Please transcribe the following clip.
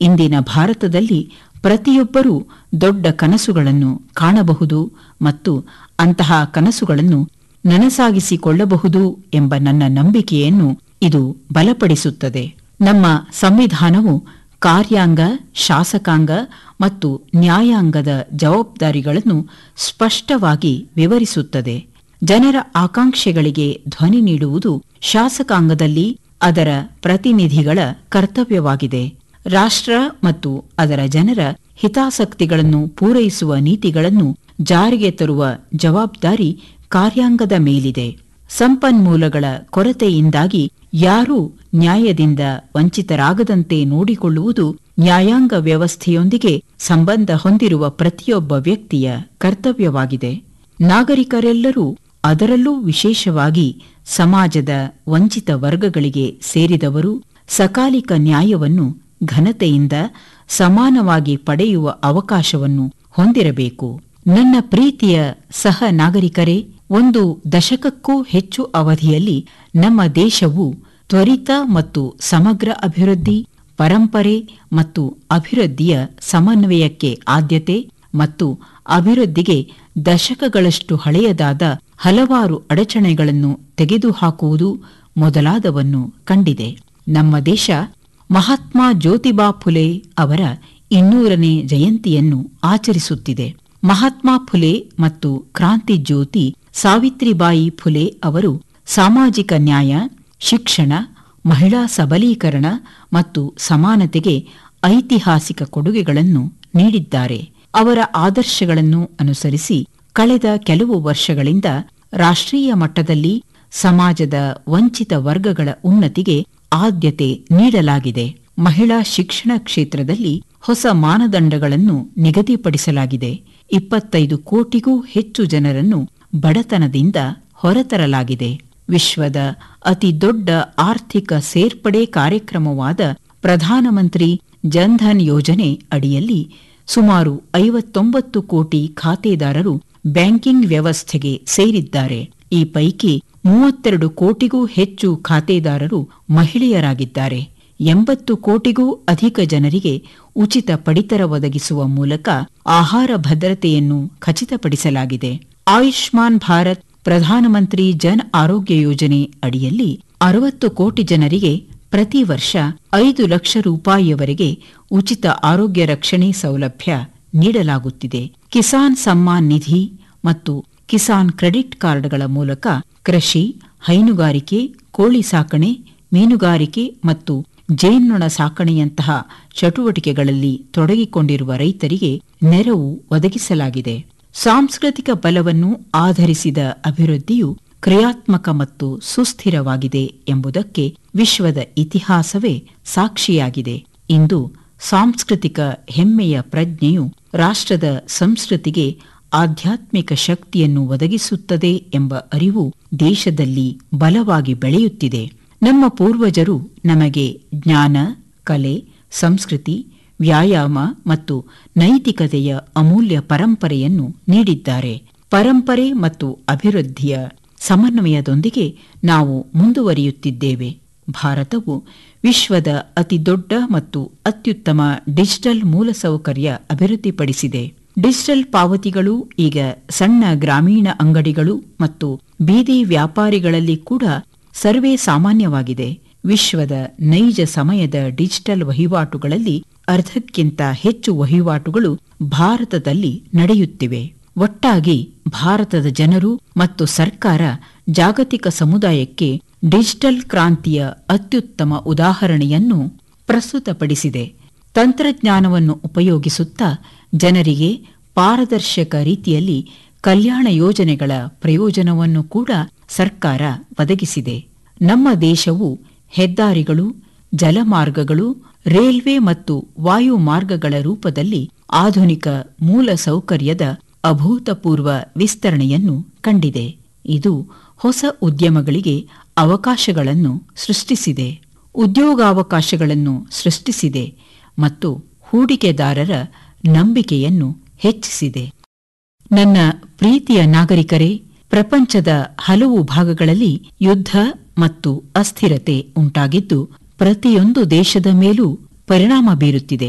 ಇಂದಿನ ಭಾರತದಲ್ಲಿ ಪ್ರತಿಯೊಬ್ಬರೂ ದೊಡ್ಡ ಕನಸುಗಳನ್ನು ಕಾಣಬಹುದು ಮತ್ತು ಅಂತಹ ಕನಸುಗಳನ್ನು ನನಸಾಗಿಸಿಕೊಳ್ಳಬಹುದು ಎಂಬ ನನ್ನ ನಂಬಿಕೆಯನ್ನು ಇದು ಬಲಪಡಿಸುತ್ತದೆ ನಮ್ಮ ಸಂವಿಧಾನವು ಕಾರ್ಯಾಂಗ ಶಾಸಕಾಂಗ ಮತ್ತು ನ್ಯಾಯಾಂಗದ ಜವಾಬ್ದಾರಿಗಳನ್ನು ಸ್ಪಷ್ಟವಾಗಿ ವಿವರಿಸುತ್ತದೆ ಜನರ ಆಕಾಂಕ್ಷೆಗಳಿಗೆ ಧ್ವನಿ ನೀಡುವುದು ಶಾಸಕಾಂಗದಲ್ಲಿ ಅದರ ಪ್ರತಿನಿಧಿಗಳ ಕರ್ತವ್ಯವಾಗಿದೆ ರಾಷ್ಟ್ರ ಮತ್ತು ಅದರ ಜನರ ಹಿತಾಸಕ್ತಿಗಳನ್ನು ಪೂರೈಸುವ ನೀತಿಗಳನ್ನು ಜಾರಿಗೆ ತರುವ ಜವಾಬ್ದಾರಿ ಕಾರ್ಯಾಂಗದ ಮೇಲಿದೆ ಸಂಪನ್ಮೂಲಗಳ ಕೊರತೆಯಿಂದಾಗಿ ಯಾರೂ ನ್ಯಾಯದಿಂದ ವಂಚಿತರಾಗದಂತೆ ನೋಡಿಕೊಳ್ಳುವುದು ನ್ಯಾಯಾಂಗ ವ್ಯವಸ್ಥೆಯೊಂದಿಗೆ ಸಂಬಂಧ ಹೊಂದಿರುವ ಪ್ರತಿಯೊಬ್ಬ ವ್ಯಕ್ತಿಯ ಕರ್ತವ್ಯವಾಗಿದೆ ನಾಗರಿಕರೆಲ್ಲರೂ ಅದರಲ್ಲೂ ವಿಶೇಷವಾಗಿ ಸಮಾಜದ ವಂಚಿತ ವರ್ಗಗಳಿಗೆ ಸೇರಿದವರು ಸಕಾಲಿಕ ನ್ಯಾಯವನ್ನು ಘನತೆಯಿಂದ ಸಮಾನವಾಗಿ ಪಡೆಯುವ ಅವಕಾಶವನ್ನು ಹೊಂದಿರಬೇಕು ನನ್ನ ಪ್ರೀತಿಯ ಸಹ ನಾಗರಿಕರೇ ಒಂದು ದಶಕಕ್ಕೂ ಹೆಚ್ಚು ಅವಧಿಯಲ್ಲಿ ನಮ್ಮ ದೇಶವು ತ್ವರಿತ ಮತ್ತು ಸಮಗ್ರ ಅಭಿವೃದ್ಧಿ ಪರಂಪರೆ ಮತ್ತು ಅಭಿವೃದ್ಧಿಯ ಸಮನ್ವಯಕ್ಕೆ ಆದ್ಯತೆ ಮತ್ತು ಅಭಿವೃದ್ಧಿಗೆ ದಶಕಗಳಷ್ಟು ಹಳೆಯದಾದ ಹಲವಾರು ಅಡಚಣೆಗಳನ್ನು ತೆಗೆದುಹಾಕುವುದು ಮೊದಲಾದವನ್ನು ಕಂಡಿದೆ ನಮ್ಮ ದೇಶ ಮಹಾತ್ಮ ಜ್ಯೋತಿಬಾ ಫುಲೆ ಅವರ ಇನ್ನೂರನೇ ಜಯಂತಿಯನ್ನು ಆಚರಿಸುತ್ತಿದೆ ಮಹಾತ್ಮ ಫುಲೆ ಮತ್ತು ಕ್ರಾಂತಿ ಜ್ಯೋತಿ ಸಾವಿತ್ರಿಬಾಯಿ ಫುಲೆ ಅವರು ಸಾಮಾಜಿಕ ನ್ಯಾಯ ಶಿಕ್ಷಣ ಮಹಿಳಾ ಸಬಲೀಕರಣ ಮತ್ತು ಸಮಾನತೆಗೆ ಐತಿಹಾಸಿಕ ಕೊಡುಗೆಗಳನ್ನು ನೀಡಿದ್ದಾರೆ ಅವರ ಆದರ್ಶಗಳನ್ನು ಅನುಸರಿಸಿ ಕಳೆದ ಕೆಲವು ವರ್ಷಗಳಿಂದ ರಾಷ್ಟ್ರೀಯ ಮಟ್ಟದಲ್ಲಿ ಸಮಾಜದ ವಂಚಿತ ವರ್ಗಗಳ ಉನ್ನತಿಗೆ ಆದ್ಯತೆ ನೀಡಲಾಗಿದೆ ಮಹಿಳಾ ಶಿಕ್ಷಣ ಕ್ಷೇತ್ರದಲ್ಲಿ ಹೊಸ ಮಾನದಂಡಗಳನ್ನು ನಿಗದಿಪಡಿಸಲಾಗಿದೆ ಇಪ್ಪತ್ತೈದು ಕೋಟಿಗೂ ಹೆಚ್ಚು ಜನರನ್ನು ಬಡತನದಿಂದ ಹೊರತರಲಾಗಿದೆ ವಿಶ್ವದ ಅತಿ ದೊಡ್ಡ ಆರ್ಥಿಕ ಸೇರ್ಪಡೆ ಕಾರ್ಯಕ್ರಮವಾದ ಪ್ರಧಾನಮಂತ್ರಿ ಜನ್ಧನ್ ಯೋಜನೆ ಅಡಿಯಲ್ಲಿ ಸುಮಾರು ಐವತ್ತೊಂಬತ್ತು ಕೋಟಿ ಖಾತೆದಾರರು ಬ್ಯಾಂಕಿಂಗ್ ವ್ಯವಸ್ಥೆಗೆ ಸೇರಿದ್ದಾರೆ ಈ ಪೈಕಿ ಮೂವತ್ತೆರಡು ಕೋಟಿಗೂ ಹೆಚ್ಚು ಖಾತೆದಾರರು ಮಹಿಳೆಯರಾಗಿದ್ದಾರೆ ಎಂಬತ್ತು ಕೋಟಿಗೂ ಅಧಿಕ ಜನರಿಗೆ ಉಚಿತ ಪಡಿತರ ಒದಗಿಸುವ ಮೂಲಕ ಆಹಾರ ಭದ್ರತೆಯನ್ನು ಖಚಿತಪಡಿಸಲಾಗಿದೆ ಆಯುಷ್ಮಾನ್ ಭಾರತ್ ಪ್ರಧಾನಮಂತ್ರಿ ಜನ್ ಆರೋಗ್ಯ ಯೋಜನೆ ಅಡಿಯಲ್ಲಿ ಅರವತ್ತು ಕೋಟಿ ಜನರಿಗೆ ಪ್ರತಿ ವರ್ಷ ಐದು ಲಕ್ಷ ರೂಪಾಯಿಯವರೆಗೆ ಉಚಿತ ಆರೋಗ್ಯ ರಕ್ಷಣೆ ಸೌಲಭ್ಯ ನೀಡಲಾಗುತ್ತಿದೆ ಕಿಸಾನ್ ಸಮ್ಮಾನ್ ನಿಧಿ ಮತ್ತು ಕಿಸಾನ್ ಕ್ರೆಡಿಟ್ ಕಾರ್ಡ್ಗಳ ಮೂಲಕ ಕೃಷಿ ಹೈನುಗಾರಿಕೆ ಕೋಳಿ ಸಾಕಣೆ ಮೀನುಗಾರಿಕೆ ಮತ್ತು ಜೇನ್ನೊಣ ಸಾಕಣೆಯಂತಹ ಚಟುವಟಿಕೆಗಳಲ್ಲಿ ತೊಡಗಿಕೊಂಡಿರುವ ರೈತರಿಗೆ ನೆರವು ಒದಗಿಸಲಾಗಿದೆ ಸಾಂಸ್ಕೃತಿಕ ಬಲವನ್ನು ಆಧರಿಸಿದ ಅಭಿವೃದ್ಧಿಯು ಕ್ರಿಯಾತ್ಮಕ ಮತ್ತು ಸುಸ್ಥಿರವಾಗಿದೆ ಎಂಬುದಕ್ಕೆ ವಿಶ್ವದ ಇತಿಹಾಸವೇ ಸಾಕ್ಷಿಯಾಗಿದೆ ಇಂದು ಸಾಂಸ್ಕೃತಿಕ ಹೆಮ್ಮೆಯ ಪ್ರಜ್ಞೆಯು ರಾಷ್ಟ್ರದ ಸಂಸ್ಕೃತಿಗೆ ಆಧ್ಯಾತ್ಮಿಕ ಶಕ್ತಿಯನ್ನು ಒದಗಿಸುತ್ತದೆ ಎಂಬ ಅರಿವು ದೇಶದಲ್ಲಿ ಬಲವಾಗಿ ಬೆಳೆಯುತ್ತಿದೆ ನಮ್ಮ ಪೂರ್ವಜರು ನಮಗೆ ಜ್ಞಾನ ಕಲೆ ಸಂಸ್ಕೃತಿ ವ್ಯಾಯಾಮ ಮತ್ತು ನೈತಿಕತೆಯ ಅಮೂಲ್ಯ ಪರಂಪರೆಯನ್ನು ನೀಡಿದ್ದಾರೆ ಪರಂಪರೆ ಮತ್ತು ಅಭಿವೃದ್ಧಿಯ ಸಮನ್ವಯದೊಂದಿಗೆ ನಾವು ಮುಂದುವರಿಯುತ್ತಿದ್ದೇವೆ ಭಾರತವು ವಿಶ್ವದ ಅತಿ ದೊಡ್ಡ ಮತ್ತು ಅತ್ಯುತ್ತಮ ಡಿಜಿಟಲ್ ಮೂಲಸೌಕರ್ಯ ಅಭಿವೃದ್ಧಿಪಡಿಸಿದೆ ಡಿಜಿಟಲ್ ಪಾವತಿಗಳು ಈಗ ಸಣ್ಣ ಗ್ರಾಮೀಣ ಅಂಗಡಿಗಳು ಮತ್ತು ಬೀದಿ ವ್ಯಾಪಾರಿಗಳಲ್ಲಿ ಕೂಡ ಸರ್ವೇ ಸಾಮಾನ್ಯವಾಗಿದೆ ವಿಶ್ವದ ನೈಜ ಸಮಯದ ಡಿಜಿಟಲ್ ವಹಿವಾಟುಗಳಲ್ಲಿ ಅರ್ಧಕ್ಕಿಂತ ಹೆಚ್ಚು ವಹಿವಾಟುಗಳು ಭಾರತದಲ್ಲಿ ನಡೆಯುತ್ತಿವೆ ಒಟ್ಟಾಗಿ ಭಾರತದ ಜನರು ಮತ್ತು ಸರ್ಕಾರ ಜಾಗತಿಕ ಸಮುದಾಯಕ್ಕೆ ಡಿಜಿಟಲ್ ಕ್ರಾಂತಿಯ ಅತ್ಯುತ್ತಮ ಉದಾಹರಣೆಯನ್ನು ಪ್ರಸ್ತುತಪಡಿಸಿದೆ ತಂತ್ರಜ್ಞಾನವನ್ನು ಉಪಯೋಗಿಸುತ್ತಾ ಜನರಿಗೆ ಪಾರದರ್ಶಕ ರೀತಿಯಲ್ಲಿ ಕಲ್ಯಾಣ ಯೋಜನೆಗಳ ಪ್ರಯೋಜನವನ್ನು ಕೂಡ ಸರ್ಕಾರ ಒದಗಿಸಿದೆ ನಮ್ಮ ದೇಶವು ಹೆದ್ದಾರಿಗಳು ಜಲಮಾರ್ಗಗಳು ರೈಲ್ವೆ ಮತ್ತು ವಾಯು ಮಾರ್ಗಗಳ ರೂಪದಲ್ಲಿ ಆಧುನಿಕ ಮೂಲ ಸೌಕರ್ಯದ ಅಭೂತಪೂರ್ವ ವಿಸ್ತರಣೆಯನ್ನು ಕಂಡಿದೆ ಇದು ಹೊಸ ಉದ್ಯಮಗಳಿಗೆ ಅವಕಾಶಗಳನ್ನು ಸೃಷ್ಟಿಸಿದೆ ಉದ್ಯೋಗಾವಕಾಶಗಳನ್ನು ಸೃಷ್ಟಿಸಿದೆ ಮತ್ತು ಹೂಡಿಕೆದಾರರ ನಂಬಿಕೆಯನ್ನು ಹೆಚ್ಚಿಸಿದೆ ನನ್ನ ಪ್ರೀತಿಯ ನಾಗರಿಕರೇ ಪ್ರಪಂಚದ ಹಲವು ಭಾಗಗಳಲ್ಲಿ ಯುದ್ಧ ಮತ್ತು ಅಸ್ಥಿರತೆ ಉಂಟಾಗಿದ್ದು ಪ್ರತಿಯೊಂದು ದೇಶದ ಮೇಲೂ ಪರಿಣಾಮ ಬೀರುತ್ತಿದೆ